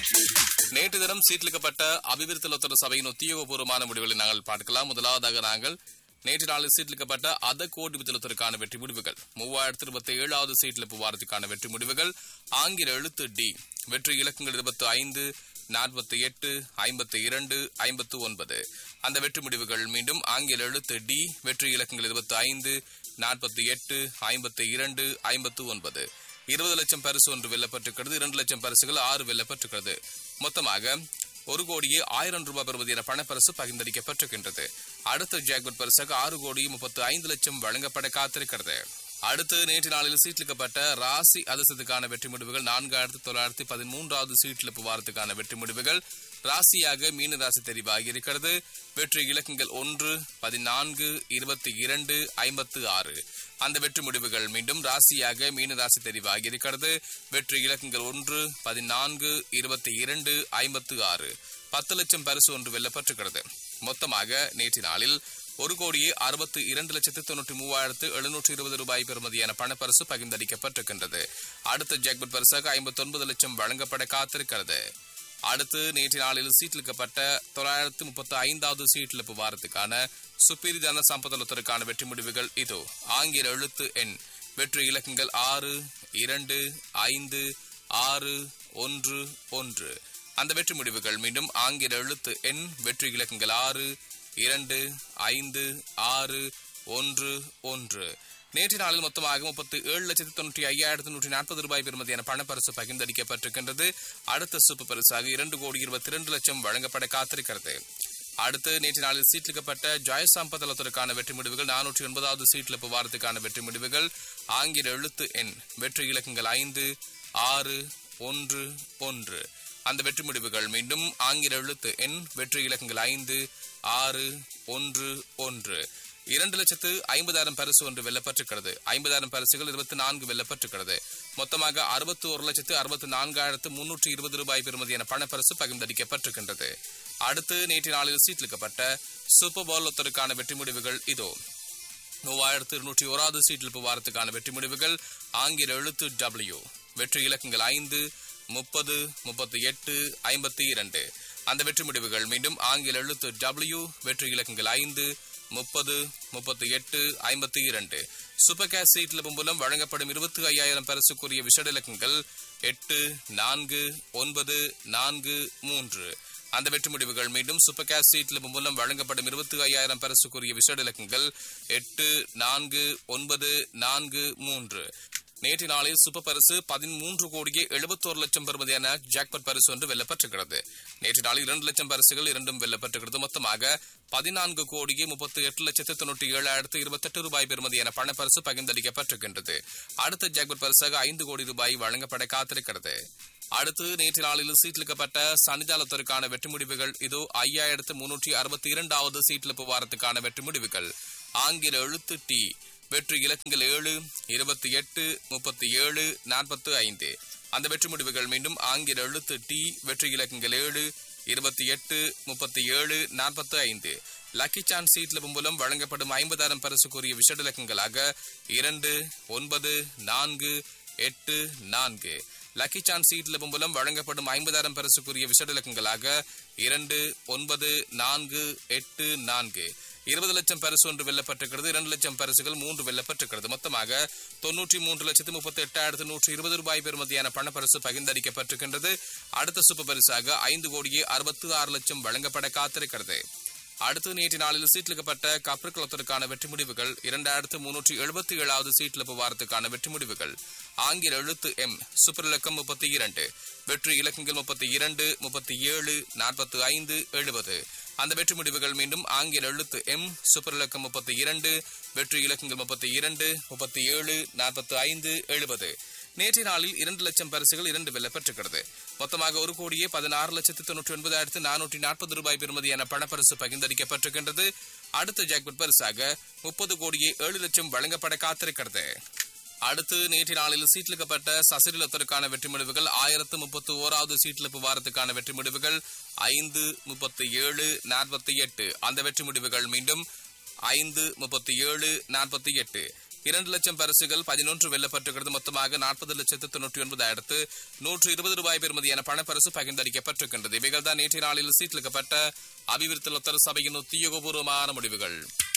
நேற்று தினம் சீர்லிக்கப்பட்ட அபிவிருத்தி லொத்தர சபையின் உத்தியோகபூர்வமான முடிவுகளை நாங்கள் பார்க்கலாம் முதலாவதாக நாங்கள் நேற்று நாளில் சீட்லிக்கப்பட்ட அத கோடி வித்தலத்திற்கான வெற்றி முடிவுகள் மூவாயிரத்தி இருபத்தி ஏழாவது சீட்லிப்பு வாரத்துக்கான வெற்றி முடிவுகள் ஆங்கில எழுத்து டி வெற்றி இலக்கங்கள் இருபத்தி ஐந்து நாற்பத்தி எட்டு ஐம்பத்தி இரண்டு ஐம்பத்து ஒன்பது அந்த வெற்றி முடிவுகள் மீண்டும் ஆங்கில எழுத்து டி வெற்றி இலக்கங்கள் இருபத்தி ஐந்து நாற்பத்தி எட்டு ஐம்பத்தி இரண்டு ஐம்பத்து ஒன்பது இருபது லட்சம் பரிசு ஒன்று வெல்லப்பட்டிருக்கிறது இரண்டு லட்சம் பரிசுகள் ஆறு வெல்லப்பட்டிருக்கிறது மொத்தமாக ஒரு கோடியே ஆயிரம் ரூபாய் பெறுமதியான பணப்பரிசு பகிர்ந்தளிக்கப்பட்டிருக்கின்றது அடுத்த ஜாக்பட் பரிசாக ஆறு கோடியே முப்பத்து ஐந்து லட்சம் வழங்கப்பட காத்திருக்கிறது அடுத்து நேற்று நாளில் சீட்லிக்கப்பட்ட ராசி அதிர்ஷ்டத்துக்கான வெற்றி முடிவுகள் நான்காயிரத்தி தொள்ளாயிரத்தி பதிமூன்றாவது சீட்லிப்பு வாரத்துக்கான வெற்றி முடிவுகள் ராசியாக மீன ராசி தெரிவாகி இருக்கிறது வெற்றி இலக்கங்கள் ஒன்று பதினான்கு இருபத்தி இரண்டு ஐம்பத்து ஆறு அந்த வெற்றி முடிவுகள் மீண்டும் ராசியாக மீன ராசி தெரிவாகி இருக்கிறது வெற்றி இலக்கங்கள் ஒன்று பதினான்கு இருபத்தி இரண்டு ஐம்பத்து ஆறு பத்து லட்சம் பரிசு ஒன்று வெல்லப்பட்டிருக்கிறது மொத்தமாக நேற்று நாளில் ஒரு கோடியே அறுபத்து இரண்டு லட்சத்து தொண்ணூற்றி மூவாயிரத்து எழுநூற்று இருபது ரூபாய் பெறுமதியான பணப்பரிசு பகிர்ந்தளிக்கப்பட்டிருக்கின்றது அடுத்த ஜாக்பட் பரிசாக ஐம்பத்தி ஒன்பது லட்சம் வழங்கப்பட காத்திருக்கிறது அடுத்து நேற்று நாளில் சீட்டிலிக்கப்பட்ட தொள்ளாயிரத்து முப்பத்தி ஐந்தாவது சீட்டிலிப்பு வாரத்துக்கான சுப்பீரி தன சம்பதத்திற்கான வெற்றி முடிவுகள் இதோ ஆங்கில எழுத்து எண் வெற்றி இலக்கங்கள் ஆறு இரண்டு ஐந்து ஆறு ஒன்று ஒன்று அந்த வெற்றி முடிவுகள் மீண்டும் ஆங்கில எழுத்து எண் வெற்றி இலக்கங்கள் ஆறு இரண்டு ஐந்து ஆறு ஒன்று ஒன்று நேற்று நாளில் மொத்தமாக முப்பத்தி ஏழு லட்சத்தி தொண்ணூற்றி ஐயாயிரத்தி நூற்றி நாற்பது ரூபாய் பெறுமதியான பணப்பரிசு பகிர்ந்தளிக்கப்பட்டிருக்கின்றது அடுத்த சூப்பர் பரிசாக இரண்டு கோடி இருபத்தி இரண்டு லட்சம் வழங்கப்பட காத்திருக்கிறது அடுத்து நேற்று நாளில் சீட்லிக்கப்பட்ட ஜெயசாம்பதளத்திற்கான வெற்றி முடிவுகள் நானூற்றி ஒன்பதாவது சீட்லிப்பு வாரத்துக்கான வெற்றி முடிவுகள் ஆங்கில எழுத்து எண் வெற்றி இலக்கங்கள் ஐந்து ஆறு ஒன்று ஒன்று அந்த வெற்றி முடிவுகள் மீண்டும் ஆங்கில எழுத்து எண் வெற்றி இலக்கங்கள் ஐந்து ஆறு ஒன்று ஒன்று இரண்டு லட்சத்து ஐம்பதாயிரம் பரிசு ஒன்று வெல்லப்பட்டிருக்கிறது ஐம்பதாயிரம் பரிசுகள் இருபத்தி நான்கு வெல்லப்பட்டிருக்கிறது மொத்தமாக அறுபத்தி ஒரு லட்சத்து அறுபத்தி நான்காயிரத்து முன்னூற்றி இருபது ரூபாய் பெறுமதியான பணப்பரிசு பகிர்ந்தளிக்கப்பட்டிருக்கின்றது அடுத்து நேற்று நாளில் சீட்லிக்கப்பட்ட சூப்பர் பால் ஒத்தருக்கான வெற்றி முடிவுகள் இதோ மூவாயிரத்து இருநூற்றி ஓராவது சீட்டில் வாரத்துக்கான வெற்றி முடிவுகள் ஆங்கில எழுத்து டபிள்யூ வெற்றி இலக்கங்கள் ஐந்து முப்பது முப்பத்தி எட்டு ஐம்பத்தி இரண்டு அந்த வெற்றி முடிவுகள் மீண்டும் ஆங்கில எழுத்து டபிள்யூ வெற்றி இலக்கங்கள் ஐந்து முப்பது முப்பத்தி எட்டு ஐம்பத்தி இரண்டு சூப்பர் கேஷ் சீட்டில் மூலம் வழங்கப்படும் இருபத்தி ஐயாயிரம் பரிசுக்குரிய விஷட இலக்கங்கள் எட்டு நான்கு ஒன்பது நான்கு மூன்று அந்த வெற்றி முடிவுகள் மீண்டும் சூப்பர் கேஷ் சீட்டில் மூலம் வழங்கப்படும் இருபத்தி ஐயாயிரம் பரிசுக்குரிய விஷட இலக்கங்கள் எட்டு நான்கு ஒன்பது நான்கு மூன்று நேற்று நாளில் சூப்பர் பரிசு பதிமூன்று கோடியே எழுபத்தோரு லட்சம் பெறுமதியான ஜாக்பட் பரிசு ஒன்று வெல்லப்பட்டிருக்கிறது நேற்று நாளில் இரண்டு லட்சம் பரிசுகள் இரண்டும் வெல்லப்பட்டிருக்கிறது மொத்தமாக பதினான்கு கோடியே முப்பத்தி எட்டு லட்சத்து தொண்ணூற்றி ஏழாயிரத்து இருபத்தெட்டு ரூபாய் பெறுமதியான பணப்பரிசு பகிர்ந்தளிக்கப்பட்டிருக்கின்றது அடுத்த ஜாக்பட் பரிசாக ஐந்து கோடி ரூபாய் வழங்கப்பட காத்திருக்கிறது அடுத்து நேற்று நாளில் சீட்லிக்கப்பட்ட சனிதாலத்திற்கான வெற்றி முடிவுகள் இதோ ஐயாயிரத்து முன்னூற்றி அறுபத்தி இரண்டாவது சீட்லிப்பு வாரத்துக்கான வெற்றி முடிவுகள் ஆங்கில எழுத்து டி வெற்றி இலக்கங்கள் ஏழு இருபத்தி எட்டு முப்பத்தி ஏழு நாற்பத்தி ஐந்து அந்த வெற்றி முடிவுகள் மீண்டும் ஆங்கில எழுத்து டி வெற்றி இலக்கங்கள் ஏழு இருபத்தி எட்டு முப்பத்தி ஏழு நாற்பத்தி ஐந்து லக்கி சான்ஸ் சீட்ல மூலம் வழங்கப்படும் ஐம்பதாயிரம் பரிசுக்குரிய விஷட இலக்கங்களாக இரண்டு ஒன்பது நான்கு எட்டு நான்கு லக்கி சான்ஸ் சீட்ல மூலம் வழங்கப்படும் ஐம்பதாயிரம் பரிசுக்குரிய விஷட இலக்கங்களாக இரண்டு ஒன்பது நான்கு எட்டு நான்கு இருபது லட்சம் பரிசு ஒன்று வெல்லப்பட்டிருக்கிறது இரண்டு லட்சம் பரிசுகள் மூன்று வெல்லப்பட்டிருக்கிறது மொத்தமாக தொன்னூற்றி மூன்று லட்சத்து முப்பத்தி எட்டாயிரத்து நூற்றி இருபது ரூபாய் பெறுமதியான பணப்பரிசு பகிர்ந்தளிக்கப்பட்டிருக்கின்றது அடுத்த சூப்பர் பரிசாக ஐந்து கோடியே அறுபத்தி ஆறு லட்சம் வழங்கப்பட காத்திருக்கிறது அடுத்து நேற்று நாளில் சீட்லிக்கப்பட்ட கப்பற்குளத்திற்கான வெற்றி முடிவுகள் இரண்டாயிரத்து முன்னூற்றி எழுபத்தி ஏழாவது சீட்லிப்பு வாரத்துக்கான வெற்றி முடிவுகள் ஆங்கில எழுத்து எம் சூப்பர் இலக்கம் முப்பத்தி இரண்டு வெற்றி இலக்கங்கள் முப்பத்தி இரண்டு முப்பத்தி ஏழு நாற்பத்தி ஐந்து எழுபது அந்த வெற்றி முடிவுகள் மீண்டும் ஆங்கில எழுத்து எம் சூப்பர் இலக்கம் முப்பத்தி இரண்டு வெற்றி இலக்கங்கள் முப்பத்தி இரண்டு முப்பத்தி ஏழு நாற்பத்தி ஐந்து எழுபது நேற்றைய நாளில் இரண்டு லட்சம் பரிசுகள் இரண்டு வெல்லப்பட்டிருக்கிறது மொத்தமாக ஒரு கோடியே பதினாறு லட்சத்து தொண்ணூற்றி ஒன்பதாயிரத்து நானூற்றி நாற்பது ரூபாய் பெறுமதியான பணப்பரிசு பகிர்ந்தளிக்கப்பட்டிருக்கின்றது அடுத்த ஜாக்பட் பரிசாக முப்பது கோடியே ஏழு லட்சம் வழங்கப்பட காத்திருக்கிறது அடுத்து நேற்று நாளில் சீட்லிக்கப்பட்ட சசிரிலத்திற்கான வெற்றி முடிவுகள் ஆயிரத்து முப்பத்தி ஓராவது சீட்லிப்பு வாரத்துக்கான வெற்றி முடிவுகள் ஐந்து முப்பத்தி ஏழு நாற்பத்தி எட்டு அந்த வெற்றி முடிவுகள் மீண்டும் ஐந்து முப்பத்தி ஏழு நாற்பத்தி எட்டு இரண்டு லட்சம் பரிசுகள் பதினொன்று வெல்லப்பட்டிருக்கிறது மொத்தமாக நாற்பது லட்சத்து தொன்னூற்றி ஒன்பதாயிரத்து நூற்று இருபது ரூபாய் பெறுமதியான பணப்பரிசு பகிர்ந்தளிக்கப்பட்டிருக்கின்றது இவைகள் தான் நேற்றைய நாளில் சீட்டிலிக்கப்பட்ட அபிவிருத்தி லொத்தர் சபையின் உத்தியோகபூர்வமான முடிவுகள்